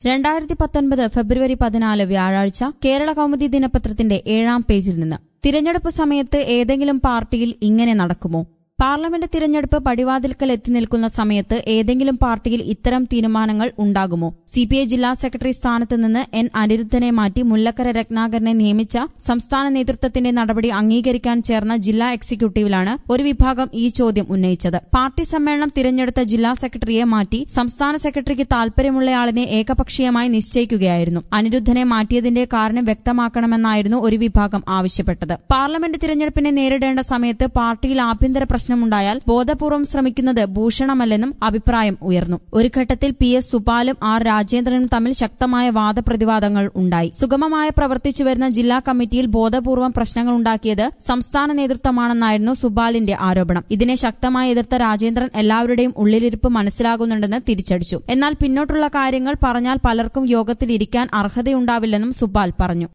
രണ്ടായിരത്തി പത്തൊൻപത് ഫെബ്രുവരി പതിനാല് വ്യാഴാഴ്ച കേരള കൗമുദി ദിനപത്രത്തിന്റെ ഏഴാം പേജിൽ നിന്ന് തിരഞ്ഞെടുപ്പ് സമയത്ത് ഏതെങ്കിലും പാർട്ടിയിൽ ഇങ്ങനെ നടക്കുമോ പാർലമെന്റ് തിരഞ്ഞെടുപ്പ് പടിവാതിൽക്കൽ എത്തി നിൽക്കുന്ന സമയത്ത് ഏതെങ്കിലും പാർട്ടിയിൽ ഇത്തരം തീരുമാനങ്ങൾ ഉണ്ടാകുമോ സിപിഐ ജില്ലാ സെക്രട്ടറി സ്ഥാനത്ത് നിന്ന് എൻ അനിരുദ്ധനെ മാറ്റി മുല്ലക്കര രത്നാകരനെ നിയമിച്ച സംസ്ഥാന നേതൃത്വത്തിന്റെ നടപടി അംഗീകരിക്കാൻ ചേർന്ന ജില്ലാ എക്സിക്യൂട്ടീവിലാണ് ഒരു വിഭാഗം ഈ ചോദ്യം ഉന്നയിച്ചത് പാർട്ടി സമ്മേളനം തിരഞ്ഞെടുത്ത ജില്ലാ സെക്രട്ടറിയെ മാറ്റി സംസ്ഥാന സെക്രട്ടറിക്ക് താൽപര്യമുള്ളയാളിനെ ഏകപക്ഷീയമായി നിശ്ചയിക്കുകയായിരുന്നു അനിരുദ്ധനെ മാറ്റിയതിന്റെ കാരണം വ്യക്തമാക്കണമെന്നായിരുന്നു ഒരു വിഭാഗം ആവശ്യപ്പെട്ടത് പാർലമെന്റ് തിരഞ്ഞെടുപ്പിനെ നേരിടേണ്ട സമയത്ത് പാർട്ടിയിൽ ആഭ്യന്തര പ്രശ്നമുണ്ടായാൽ ബോധപൂർവം ശ്രമിക്കുന്നത് ഭൂഷണമല്ലെന്നും അഭിപ്രായം ഉയർന്നു ഒരു ഘട്ടത്തിൽ പി എസ് സുപാലും ആർ രാജേന്ദ്രനും തമ്മിൽ ശക്തമായ വാദപ്രതിവാദങ്ങൾ ഉണ്ടായി സുഗമമായ പ്രവർത്തിച്ചു വരുന്ന ജില്ലാ കമ്മിറ്റിയിൽ ബോധപൂർവം പ്രശ്നങ്ങൾ ഉണ്ടാക്കിയത് സംസ്ഥാന നേതൃത്വമാണെന്നായിരുന്നു സുബാലിന്റെ ആരോപണം ഇതിനെ ശക്തമായി എതിർത്ത രാജേന്ദ്രൻ എല്ലാവരുടെയും ഉള്ളിലിരിപ്പ് മനസ്സിലാകുന്നുണ്ടെന്ന് തിരിച്ചടിച്ചു എന്നാൽ പിന്നോട്ടുള്ള കാര്യങ്ങൾ പറഞ്ഞാൽ പലർക്കും യോഗത്തിൽ ഇരിക്കാൻ അർഹതയുണ്ടാവില്ലെന്നും സുബാൽ പറഞ്ഞു